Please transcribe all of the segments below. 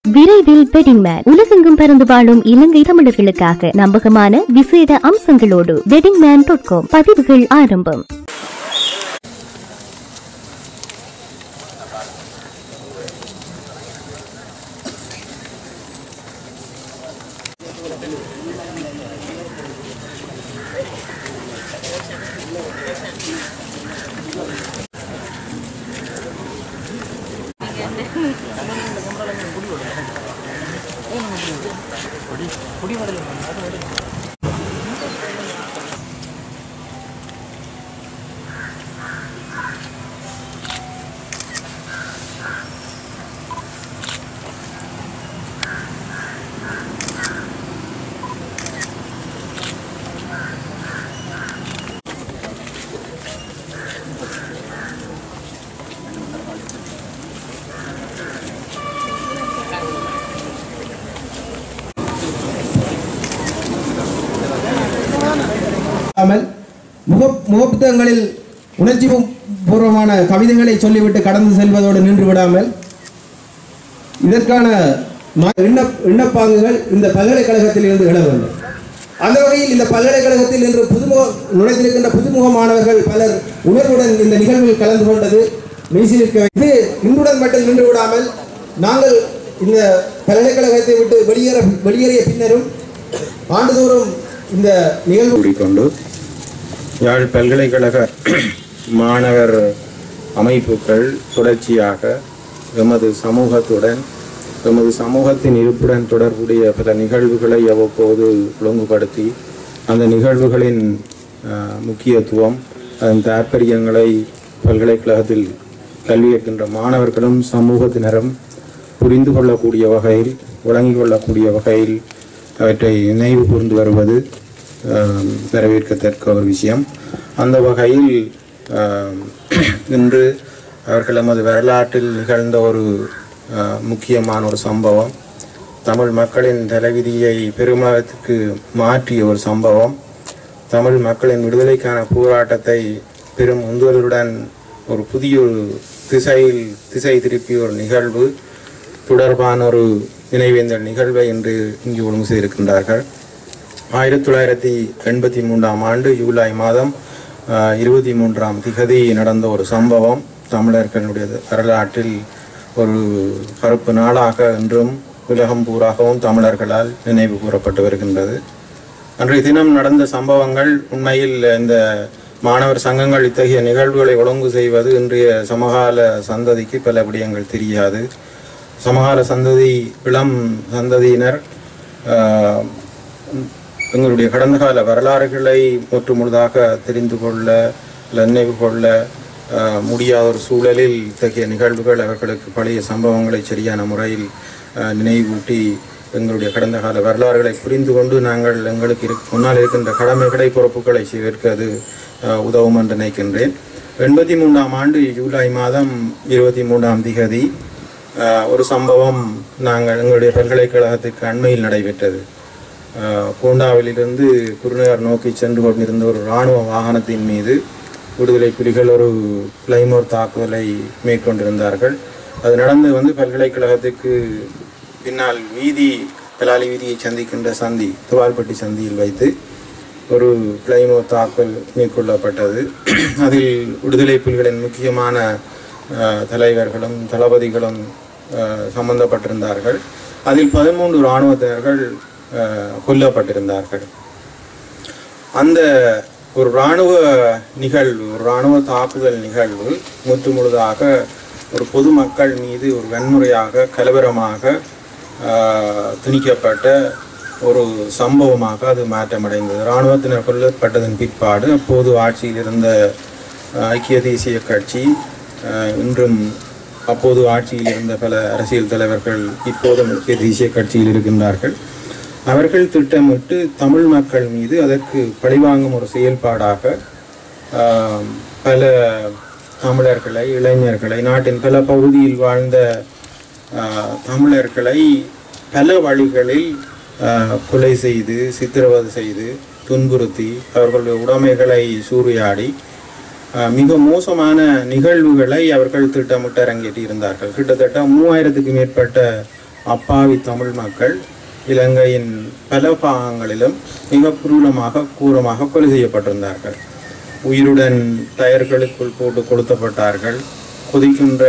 விரைவில் wedding man உலகெங்கும் பறந்து வாழும் இலங்கை தமிழர்களுக்காக நம்பகமான விசேட அம்சங்களோடு வெட்டிங் மேன் டாட் காம் பதிவுகள் ஆரம்பம் இல்லாமல் முக முகப்புத்தகங்களில் உணர்ச்சி பூ- பூர்வமான கவிதைகளை சொல்லிவிட்டு கடந்து செல்வதோடு நின்று விடாமல் இதற்கான ம- விண்ணப் விண்ணப்பாங்குகள் இந்த பல்கலைக்கழகத்தில் இருந்து எழ வேண்டும் அந்த வகையில் இந்த பல்கலைக்கழகத்தில் இன்று புதுமுக நுழைந்திருக்கின்ற புதுமுக மாணவர்கள் பலர் உணர்வுடன் இந்த நிகழ்வில் கலந்து கொண்டது மெய்சிலிருக்க இது இன்றுடன் மட்டும் நின்று விடாமல் நாங்கள் இந்த பல்கலைக்கழகத்தை விட்டு வெளியேற வெளியேறிய பின்னரும் ஆண்டுதோறும் இந்த நிகழ்வு கூறிக்கொண்டு யாழ் பல்கலைக்கழக மாணவர் அமைப்புகள் தொடர்ச்சியாக எமது சமூகத்துடன் எமது சமூகத்தின் இருப்புடன் தொடர்புடைய பல நிகழ்வுகளை அவ்வப்போது ஒழுங்குபடுத்தி அந்த நிகழ்வுகளின் அஹ், முக்கியத்துவம் அதன் தாற்பயங்களை பல்கலைக்கழகத்தில் கல்வி கற்கின்ற மாணவர்களும் சமூகத்தினரும் புரிந்து கொள்ளக்கூடிய வகையில் விளங்கிக் கொள்ளக்கூடிய வகையில் அவற்றை நினைவு கூர்ந்து வருவது ஆம், வரவேற்கத்தக்க ஒரு விஷயம் அந்த வகையில் ஆம், இன்று அவர்கள் நமது வரலாற்றில் நிகழ்ந்த ஒரு ஆ, முக்கியமான ஒரு சம்பவம் தமிழ் மக்களின் தலைவிதியை பெருமளத்திற்கு மாற்றிய ஒரு சம்பவம் தமிழ் மக்களின் விடுதலைக்கான போராட்டத்தை பெரும் உந்துதலுடன் ஒரு புதிய ஒரு திசையில் திசை திருப்பிய ஒரு நிகழ்வு தொடர்பான ஒரு நினைவேந்தல் நிகழ்வை இன்று இங்கு ஒழுங்கு செய்திருக்கின்றார்கள் ஆயிரத்தி தொள்ளாயிரத்தி எண்பத்தி மூன்றாம் ஆண்டு ஜூலை மாதம் ஆஹ், இருபத்தி மூன்றாம் திகதி நடந்த ஒரு சம்பவம் தமிழர்களுடைய வரலாற்றில் ஒரு கருப்பு நாளாக இன்றும் உலகம் பூராகவும் தமிழர்களால் நினைவு கூறப்பட்டு வருகின்றது அன்றைய தினம் நடந்த சம்பவங்கள் உண்மையில் இந்த மாணவர் சங்கங்கள் இத்தகைய நிகழ்வுகளை ஒழுங்கு செய்வது இன்றைய சமகால சந்ததிக்கு பல விடயங்கள் தெரியாது சமகால சந்ததி இளம் சந்ததியினர் ஆஹ், எங்களுடைய கடந்த கால வரலாறுகளை முற்று முழுதாக தெரிந்து கொள்ள அல்லது நினைவு கொள்ள ஆஹ், முடியாத ஒரு சூழலில் இத்தகைய நிகழ்வுகள் அவர்களுக்கு பழைய சம்பவங்களை சரியான முறையில் ஆஹ், நினைவூட்டி எங்களுடைய கடந்த கால வரலாறுகளை புரிந்து கொண்டு நாங்கள் எங்களுக்கு இருக் முன்னால் இருக்கின்ற கடமைகளை பொறுப்புகளை செய்வதற்கு அது ஆஹ், உதவும் என்று நினைக்கின்றேன் எண்பத்தி மூன்றாம் ஆண்டு ஜூலை மாதம் இருபத்தி மூன்றாம் திகதி ஆஹ், ஒரு சம்பவம் நாங்கள் எங்களுடைய பல்கலைக்கழகத்திற்கு அண்மையில் நடைபெற்றது ஆஹ், பூண்டாவிலிருந்து குருநகர் நோக்கி சென்று கொண்டிருந்த ஒரு இராணுவ வாகனத்தின் மீது விடுதலை புலிகள் ஒரு கிளைமோர் தாக்குதலை மேற்கொண்டிருந்தார்கள் அது நடந்து வந்து பல்கலைக்கழகத்துக்கு பின்னால் வீதி பலாலி வீதியை சந்திக்கின்ற சந்தி துவால்பட்டி சந்தியில் வைத்து ஒரு கிளைமோ தாக்குதல் மேற்கொள்ளப்பட்டது அதில் விடுதலை புலிகளின் முக்கியமான ஆஹ், தலைவர்களும் தளபதிகளும் ஆஹ், சம்பந்தப்பட்டிருந்தார்கள் அதில் பதிமூன்று இராணுவத்தினர்கள் ஆஹ், கொல்லப்பட்டிருந்தார்கள் அந்த ஒரு இராணுவ நிகழ்வு ஒரு இராணுவ தாக்குதல் நிகழ்வு முற்று முழுதாக ஒரு பொதுமக்கள் மீது ஒரு வன்முறையாக கலவரமாக ஆஹ், திணிக்கப்பட்ட ஒரு சம்பவமாக அது மாற்றமடைந்தது இராணுவத்தினர் கொல்லப்பட்டதன் பிற்பாடு அப்போது ஆட்சியில் இருந்த ஆஹ், ஐக்கிய தேசிய கட்சி ஆஹ், இன்றும் அப்போது ஆட்சியில் இருந்த பல அரசியல் தலைவர்கள் இப்போதும் ஐக்கிய தேசிய கட்சியில் இருக்கின்றார்கள் அவர்கள் திட்டமிட்டு தமிழ் மக்கள் மீது அதற்கு பழிவாங்கும் ஒரு செயல்பாடாக ஆம், பல தமிழர்களை இளைஞர்களை நாட்டின் பல பகுதியில் வாழ்ந்த ஆ, தமிழர்களை பல வழிகளில் ஆ, கொலை செய்து சித்திரவதை செய்து துன்புறுத்தி அவர்களுடைய உடைமைகளை சூறையாடி ஆ, மிக மோசமான நிகழ்வுகளை அவர்கள் திட்டமிட்டு அரங்கேற்றி இருந்தார்கள் கிட்டத்தட்ட மூவாயிரத்துக்கு மேற்பட்ட அப்பாவி தமிழ் மக்கள் இலங்கையின் பல பாகங்களிலும் மிக குரூரமாக கூரமாக கொலை செய்யப்பட்டிருந்தார்கள் உயிருடன் டயர்களுக்குள் போட்டு கொளுத்தப்பட்டார்கள் கொதிக்கின்ற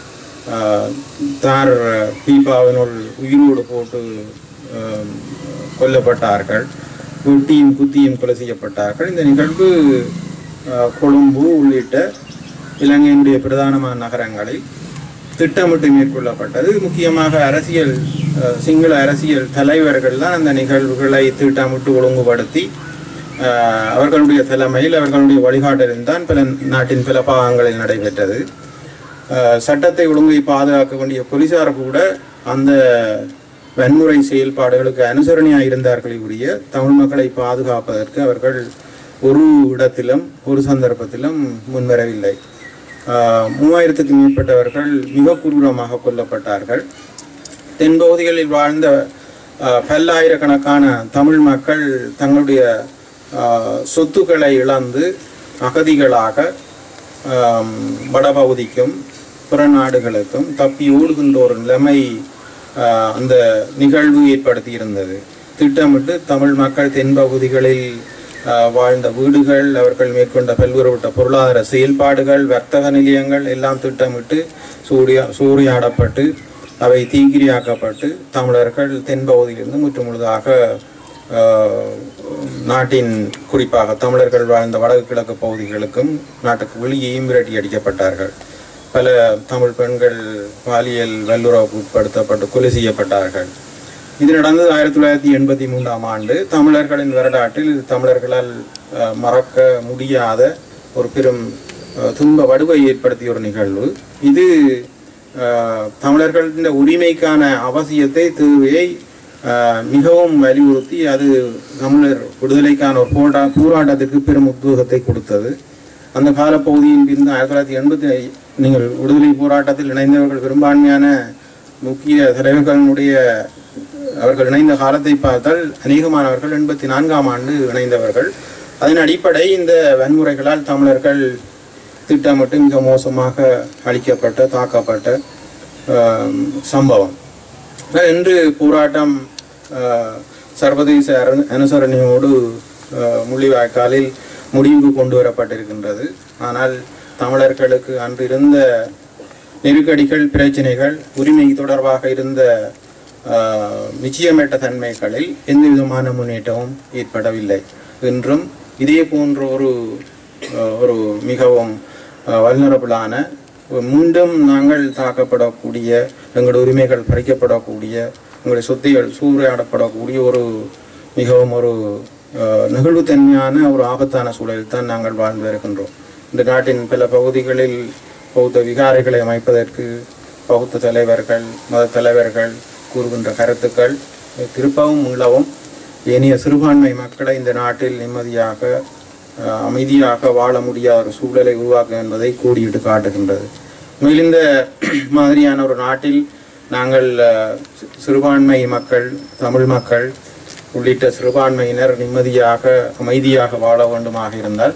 ஆஹ், தார் பீப்பாவினுள் உயிரோடு போட்டு ஆஹ், கொல்லப்பட்டார்கள் வெட்டியும் குத்தியும் கொலை செய்யப்பட்டார்கள் இந்த நிகழ்வு ஆஹ், கொழும்பு உள்ளிட்ட இலங்கையினுடைய பிரதானமான நகரங்களில் திட்டமிட்டு மேற்கொள்ளப்பட்டது முக்கியமாக அரசியல் அஹ், சிங்கள அரசியல் தலைவர்கள் தான் அந்த நிகழ்வுகளை திட்டமிட்டு ஒழுங்குபடுத்தி அஹ், அவர்களுடைய தலைமையில் அவர்களுடைய வழிகாட்டலில் தான் பல நாட்டின் பல பாகங்களில் நடைபெற்றது அஹ், சட்டத்தை ஒழுங்கை பாதுகாக்க வேண்டிய போலீசார் கூட அந்த வன்முறை செயல்பாடுகளுக்கு அனுசரணையாக இருந்தார்களே உரிய தமிழ் மக்களை பாதுகாப்பதற்கு அவர்கள் ஒரு இடத்திலும் ஒரு சந்தர்ப்பத்திலும் முன்வரவில்லை ஆஹ் மூவாயிரத்துக்கு மேற்பட்டவர்கள் மிக குரூரமாக கொல்லப்பட்டார்கள் தென்பகுதிகளில் வாழ்ந்த ஆஹ் பல்லாயிரக்கணக்கான தமிழ் மக்கள் தங்களுடைய ஆஹ் சொத்துக்களை இழந்து அகதிகளாக ஆம், வடபகுதிக்கும் பிற நாடுகளுக்கும் தப்பி ஓடுகின்ற ஒரு நிலைமை ஆஹ், அந்த நிகழ்வு ஏற்படுத்தி இருந்தது திட்டமிட்டு தமிழ் மக்கள் தென்பகுதிகளில் ஆஹ், வாழ்ந்த வீடுகள் அவர்கள் மேற்கொண்ட பல்வேறுபட்ட பொருளாதார செயல்பாடுகள் வர்த்தக நிலையங்கள் எல்லாம் திட்டமிட்டு சூரிய சூறையாடப்பட்டு அவை தீங்கிரியாக்கப்பட்டு தமிழர்கள் தென்பகுதியிலிருந்து முற்று முழுதாக ஆஹ், நாட்டின் குறிப்பாக தமிழர்கள் வாழ்ந்த வடக்கு கிழக்கு பகுதிகளுக்கும் நாட்டுக்கு வெளியேயும் விரட்டி அடிக்கப்பட்டார்கள் பல தமிழ் பெண்கள் பாலியல் வல்லுறவுக்கு உட்படுத்தப்பட்டு கொலை செய்யப்பட்டார்கள் இது நடந்தது ஆயிரத்தி தொள்ளாயிரத்தி எண்பத்தி மூன்றாம் ஆண்டு தமிழர்களின் வரலாற்றில் இது தமிழர்களால் அஹ், மறக்க முடியாத ஒரு பெரும் அஹ், துன்ப வடுவை ஏற்படுத்திய ஒரு நிகழ்வு இது அஹ், தமிழர்களின் உரிமைக்கான அவசியத்தை தேவையை அஹ், மிகவும் வலியுறுத்தி அது தமிழர் விடுதலைக்கான ஒரு போரா போராட்டத்திற்கு பெரும் உத்வேகத்தை கொடுத்தது அந்த காலப்பகுதியில் இருந்து ஆயிரத்தி தொள்ளாயிரத்தி எண்பத்தி நீங்கள் விடுதலை போராட்டத்தில் இணைந்தவர்கள் பெரும்பான்மையான முக்கிய தலைவர்களுடைய அவர்கள் இணைந்த காலத்தை பார்த்தால் அநேகமானவர்கள் எண்பத்தி நான்காம் ஆண்டு இணைந்தவர்கள் அதன் அடிப்படை இந்த வன்முறைகளால் தமிழர்கள் திட்டமிட்டு மிக மோசமாக அழிக்கப்பட்ட தாக்கப்பட்ட ஆம், சம்பவம் ஆனால் இன்று போராட்டம் ஆஹ், சர்வதேச அரு- அனுசரணையோடு ஆஹ், முள்ளிவாய்க்காலில் முடிவுக்கு கொண்டு வரப்பட்டிருக்கின்றது ஆனால் தமிழர்களுக்கு அன்று இருந்த நெருக்கடிகள் பிரச்சனைகள் உரிமை தொடர்பாக இருந்த ஆஹ், நிச்சயமற்ற தன்மைகளில் எந்த விதமான முன்னேற்றமும் ஏற்படவில்லை என்றும் இதே போன்ற ஒரு ஆஹ், ஒரு மிகவும் வல்னரபிளான மீண்டும் நாங்கள் தாக்கப்படக்கூடிய எங்களுடைய உரிமைகள் பறிக்கப்படக்கூடிய எங்களுடைய சொத்துகள் சூறையாடப்படக்கூடிய ஒரு மிகவும் ஒரு ஆஹ், நெகிழ்வுத்தன்மையான ஒரு ஆபத்தான சூழலில் தான் நாங்கள் வாழ்ந்து வருகின்றோம் இந்த நாட்டின் பல பகுதிகளில் பௌத்த விகாரைகளை அமைப்பதற்கு பௌத்த தலைவர்கள் மத தலைவர்கள் கூறுகின்ற கருத்துக்கள் திருப்பவும் மீளவும் ஏனைய சிறுபான்மை மக்களை இந்த நாட்டில் நிம்மதியாக அஹ், அமைதியாக வாழ முடியாத ஒரு சூழலை உருவாக்கும் என்பதை கூடிட்டு காட்டுகின்றது மேலும் இந்த மாதிரியான ஒரு நாட்டில் நாங்கள் அஹ், சி- சிறுபான்மை மக்கள் தமிழ் மக்கள் உள்ளிட்ட சிறுபான்மையினர் நிம்மதியாக அமைதியாக வாழ வேண்டுமாக இருந்தால்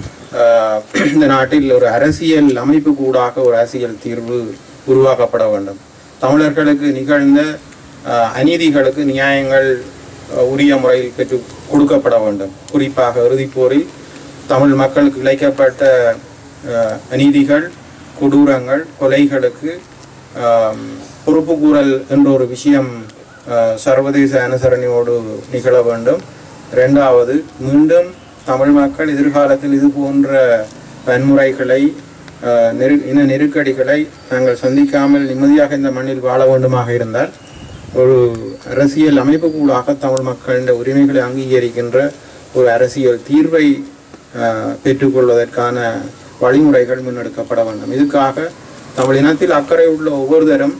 ஆஹ் இந்த நாட்டில் ஒரு அரசியல் அமைப்பு கூடாக ஒரு அரசியல் தீர்வு உருவாக்கப்பட வேண்டும் தமிழர்களுக்கு நிகழ்ந்த ஆஹ் அநீதிகளுக்கு நியாயங்கள் ஆஹ் உரிய முறையில் பெற்று கொடுக்கப்பட வேண்டும் குறிப்பாக இறுதிப் போரில் தமிழ் மக்களுக்கு இழைக்கப்பட்ட ஆஹ் அநீதிகள் கொடூரங்கள் கொலைகளுக்கு ஆம், பொறுப்பு கூறல் என்ற ஒரு விஷயம் ஆஹ் சர்வதேச அனுசரணையோடு நிகழ வேண்டும் இரண்டாவது மீண்டும் தமிழ் மக்கள் எதிர்காலத்தில் இது போன்ற வன்முறைகளை ஆஹ், நெரு இன நெருக்கடிகளை நாங்கள் சந்திக்காமல் நிம்மதியாக இந்த மண்ணில் வாழ வேண்டுமாக இருந்தால் ஒரு அரசியல் அமைப்பு கூடாக தமிழ் மக்களின் உரிமைகளை அங்கீகரிக்கின்ற ஒரு அரசியல் தீர்வை ஆஹ், பெற்றுக்கொள்வதற்கான வழிமுறைகள் முன்னெடுக்கப்பட வேண்டும் இதுக்காக தமிழ் இனத்தில் அக்கறை உள்ள ஒவ்வொருத்தரும்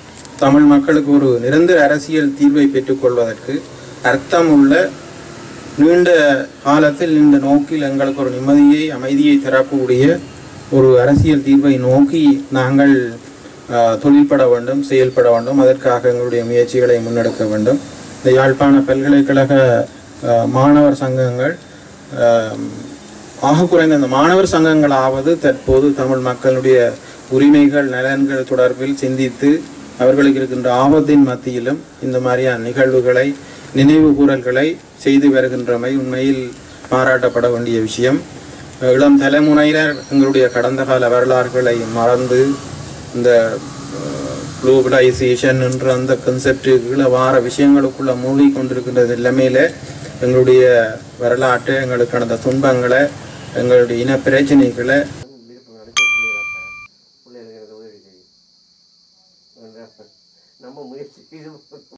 தமிழ் மக்களுக்கு ஒரு நிரந்தர அரசியல் தீர்வை பெற்றுக்கொள்வதற்கு அர்த்தம் உள்ள நீண்ட காலத்தில் நீண்ட நோக்கில் எங்களுக்கு ஒரு நிம்மதியை அமைதியை தரக்கூடிய ஒரு அரசியல் தீர்வை நோக்கி நாங்கள் ஆஹ், தொழில்பட வேண்டும் செயல்பட வேண்டும் அதற்காக எங்களுடைய முயற்சிகளை முன்னெடுக்க வேண்டும் இந்த யாழ்ப்பாண பல்கலைக்கழக ஆஹ், மாணவர் சங்கங்கள் ஆஹ், ஆக குறைந்த அந்த மாணவர் சங்கங்களாவது தற்போது தமிழ் மக்களுடைய உரிமைகள் நலன்கள் தொடர்பில் சிந்தித்து அவர்களுக்கு இருக்கின்ற ஆபத்தின் மத்தியிலும் இந்த மாதிரியான நிகழ்வுகளை நினைவு கூறல்களை செய்து வருகின்றமை உண்மையில் பாராட்டப்பட வேண்டிய விஷயம் இளம் தலைமுறையினர் எங்களுடைய கடந்த கால வரலாறுகளை மறந்து இந்த குளோபலைசேஷன் என்ற அந்த கன்செப்டுக்குள்ள வார விஷயங்களுக்குள்ள மூழ்கி கொண்டிருக்கின்ற நிலைமையில எங்களுடைய வரலாற்றை எங்களுக்கு நடந்த துன்பங்களை எங்களுடைய இன பிரச்சனைகளை பிள்ளைகளுக்கு உதவி செய்யும் நம்ம முயற்சி இது